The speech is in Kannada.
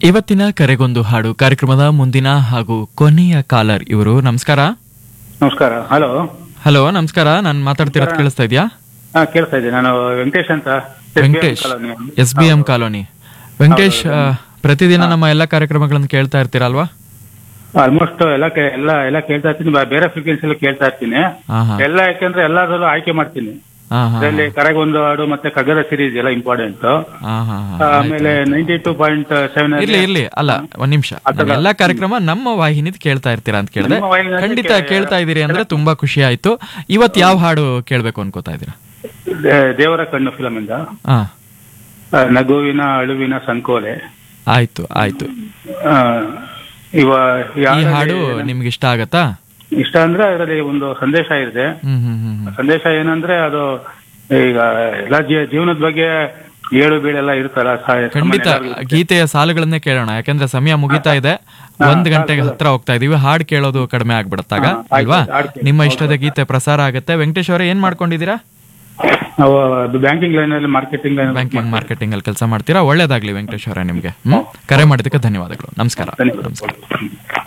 ಇವತ್ತಿನ ಕರೆಗೊಂದು ಹಾಡು ಕಾರ್ಯಕ್ರಮದ ಮುಂದಿನ ಹಾಗೂ ಕೊನೆಯ ಕಾಲರ್ ಇವರು ನಮಸ್ಕಾರ ನಮಸ್ಕಾರ ಹಲೋ ಹಲೋ ನಮಸ್ಕಾರ ನಾನು ಮಾತಾಡ್ತಿರೋದು ಕೇಳಿಸ್ತಾ ಇದೆಯಾ ಹಾ ಕೇಳ್ತಾ ಇದ್ದೀನಿ ನಾನು ವೆಂಕಟೇಶ್ ಅಂತ SBM Venkatesh colony. S B M colony Venkatesh ಆ, ಪ್ರತಿದಿನ ನಮ್ಮ ಎಲ್ಲ ಕಾರ್ಯಕ್ರಮಗಳನ್ನು ಕೇಳ್ತಾ ಇರ್ತೀರಲ್ವಾ ಆಲ್ಮೋಸ್ಟ್ ಎಲ್ಲ ಕೇ- ಎಲ್ಲ ಎಲ್ಲ ಕೇಳ್ತಾ ಇರ್ತೀನಿ ಬ- ಬೇರೆ ಫ್ರೀಕ್ವೆನ್ಸಿ ಎಲ್ಲ ಕೇಳ್ತಾ ಇರ್ತೀನಿ ಹಾ ಹಾ ಎಲ್ಲ ಯಾಕೆಂದ್ರೆ ಎಲ್ಲದರಲ್ಲೂ ಆಯ್ಕೆ ಮಾಡ್ತೀನಿ ಹಾ ಹಾ ಅದರಲ್ಲಿ ಕರೆಗೊಂದು ಹಾಡು ಮತ್ತೆ ಕಗ್ಗದ ಸಿರೀಸ್ ಎಲ್ಲ ಇಂಪಾರ್ಟೆಂಟ್ ಹಾ ಹಾ ಹಾ ಆಮೇಲೆ ನೈಂಟಿ ಟೂ ಪಾಯಿಂಟ್ ಸೆವೆನ್ ಇರ್ಲಿ ಇರ್ಲಿ ಅಲ್ಲ ಒಂದ್ ನಿಮಿಷ ಎಲ್ಲ ಕಾರ್ಯಕ್ರಮ ನಮ್ಮ ವಾಹಿನಿದ್ ಕೇಳ್ತಾ ಇರ್ತೀರಾ ಅಂತ ಕೇಳಿದೆ ನಮ್ಮ ವಾಹಿನಿನಲ್ಲಿ ಖಂಡಿತ ಕೇ- ಕೇಳ್ತಾ ಇದೀರಿ ಅಂದ್ರೆ ತುಂಬಾ ಖುಷಿ ಆಯ್ತು ಇವತ್ ಯಾವ ಹಾಡು ಕೇಳ್ಬೇಕು ಅನ್ಕೋತಾ ಇದೀರಾ ದೇವರ ಕಣ್ಣು ಫಿಲಮ್ ಇಂದ ಹಾ ಆ, ನಗುವಿನ ಅಳುವಿನ ಸಂಕೋಲೆ ಆಯ್ತು ಆಯ್ತು ಆ, ಇವ ಈ ಯಾರಲ್ಲಿ ಹಾಡು ನಿಮ್ಗೆ ಇಷ್ಟ ಆಗತ್ತಾ ಇಷ್ಟ ಅಂದ್ರೆ ಅದರಲ್ಲಿ ಒಂದು ಸಂದೇಶ ಇದೆ ಹ್ಮ್ ಹ್ಮ್ ಹ್ಮ್ ಹ್ಮ್. ಸಂದೇಶ ಏನಂದ್ರೆ ಅದು ಈಗ ಎಲ್ಲ ಜೀ- ಜೀವನದ ಬಗ್ಗೆ ಏಳು ಬೀಳೆಲ್ಲ ಇರುತ್ತಲ್ಲ ಸಾ- ಖಂಡಿತ ಸಾಮಾನ್ಯ ಎಲ್ಲರಿಗೂ. ಗೀತೆಯ ಸಾಲುಗಳನ್ನೇ ಕೇಳೋಣ ಯಾಕಂದ್ರೆ ಸಮಯ ಮುಗಿತಾ ಇದೆ ಒಂದ್ ಗಂಟೆಗೆ ಹತ್ರ ಹೋಗ್ತಾ ಇದೀವಿ ಹಾಡ್ ಕೇಳೋದು ಕಡಿಮೆ ಆಗ್ಬಿಡತ್ತಾಗ ಹಾ, ಆಯ್ತು, ಅಲ್ವಾ ಹಾಡ್ ಕೇಳಿ. ನಿಮ್ಮ ಇಷ್ಟದ ಗೀತೆ ಪ್ರಸಾರ ಆಗತ್ತೆ ವೆಂಕಟೇಶ್ ಅವರೇ ಏನ್ ಮಾಡ್ಕೊಂಡಿದ್ದೀರಾ ನಾವು ಬ್ಯಾಂಕಿಂಗ್ ಲೈನ್ ಅಲ್ಲಿ ಮಾರ್ಕೆಟಿಂಗ್ ಲೈನ್ ಬ್ಯಾಂಕಿಂಗ್ ಮಾರ್ಕೆಟಿಂಗ್ ಅಲ್ಲಿ ಕೆಲಸ ಮಾಡ್ತೀರಾ ಒಳ್ಳೇದಾಗ್ಲಿ ವೆಂಕಟೇಶ್ ಅವರೇ ನಿಮ್ಗೆ ಹ್ಮ್ ಕರೆ ಮಾಡಿದ್ದಕ್ಕೆ ಧನ್ಯವಾದಗಳು ನಮಸ್ಕಾರ ನಮಸ್ಕಾರ ಧನ್ಯವಾದ